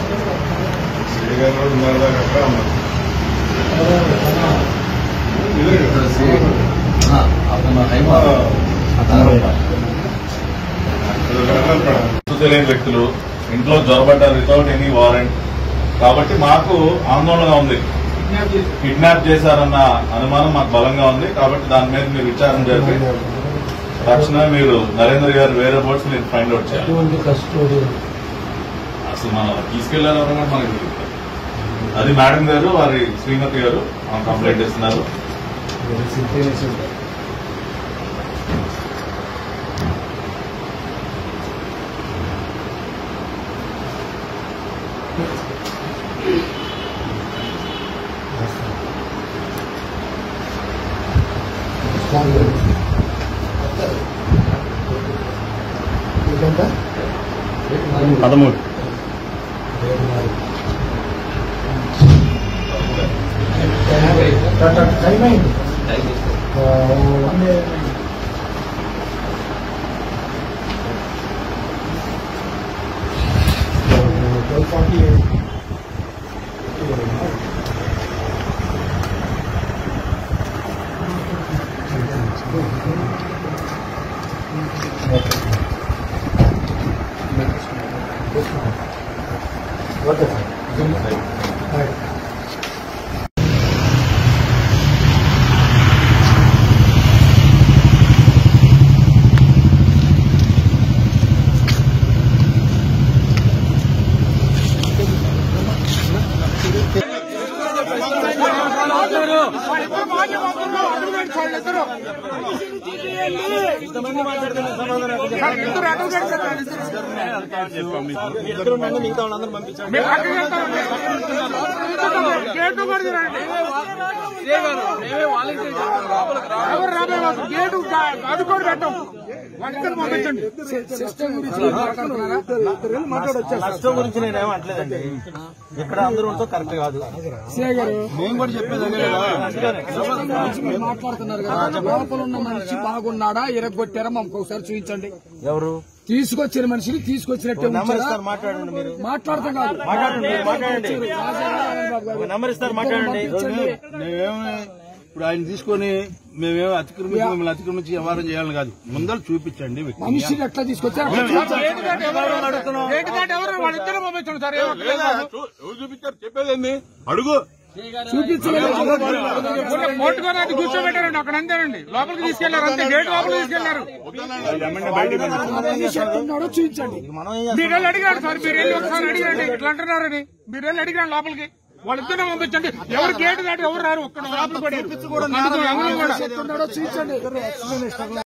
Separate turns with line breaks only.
శ్రీగారు కూడా ఉన్నారు దాకా అక్కడ ఉన్నారు ఇదే కదా.
అతను హైమా
గుర్తు తెలియని వ్యక్తులు ఇంట్లో జ్వరబడ్డారు వితౌట్ ఎనీ వారెంట్ కాబట్టి మాకు ఆందోళన ఉంది కిడ్నాప్ చేశారన్న అనుమానం మాకు బలంగా ఉంది కాబట్టి దాని మీద మీరు విచారణ జరిపి తక్షణమే మీరు నరేంద్ర గారు వేరే బోర్డ్స్ మీరు ఫైండ్ అవుట్ చేయాలి
ఎటువంటి కస్టోడియన్
అసలు మనం తీసుకెళ్లారో కూడా మనకి తెలియదు. అది మేడం గారు వారి శ్రీమతి గారు కంప్లైంట్ ఇస్తున్నారు
ఇదంతా
పదమూడు
టైం అయింది one day twelve forty eight okay sir
gate కూడా తినండి. ఎవరు రాబోయే వాళ్ళు గేటు గా- అది కూడా పెట్టం వాళ్ళిద్దరు పంపించండి
నష్టం గురించి నేనేం అంటలేదండి ఇక్కడ అందరూ ఉంటే కరెక్ట్ కాదు మేము కూడా చెప్పేది అదే కదా.
మీరు మాట్లాడుతున్నారు కదా లోపల ఉన్న మనిషి బాగున్నాడా ఇరగొట్టారా మాకు ఒకసారి చూపించండి
ఎవరు
తీసుకొచ్చిన మనిషిని తీసుకొచ్చినట్టే
నెంబర్
ఉంచారా?
ఇస్తారు మాట్లాడండి మీరు
మాట్లాడతాం కాదు
మాట్లాడండి, మీరు మాట్లాడండి.
రాజారావు బాబు గారు.
ఒక నెంబర్ ఇస్తారు మాట్లాడండి
పంపించండి.
మేమేమి ఇప్పుడు ఆయన తీసుకొని మేమేమి అతిక్రమించి మిమ్మల్ని అతిక్రమించి వ్యవహారం చేయాలని కాదు ముందర చూపించండి వ్యక్తిని.
మనిషిని ఎట్లా తీసుకొచ్చారు వాళ్ళిద్దరు పంపించండి సార్
లేదా చూ- ఎవరు చూపించారు చెప్పేదేంది అడుగు
చూపించలేదు కొట్టుకోడానికి కూర్చోబెట్టారండి అక్కడ అంతేనండి లోపలికి తీసుకెళ్లారు అంతే గేట్ లోపలికి తీసుకెళ్లారు మనిషి ఎట్టున్నాడో చూపించండి
మనం ఏం
మీరు వెళ్ళి అడిగాడు సార్ మీరు వెళ్ళి ఒకసారి అడిగారండి ఇట్లా అంటున్నారని మీరు వెళ్ళి అడిగాడు లోపలికి వాళ్ళిద్దరు పంపించండి ఎవరు గేట్ దాటి ఎవరు రారు ఒక్కడ లోపలికి పడారు అందుకు ఎవరు కూడా.
ఎట్టున్నాడో చూపించండి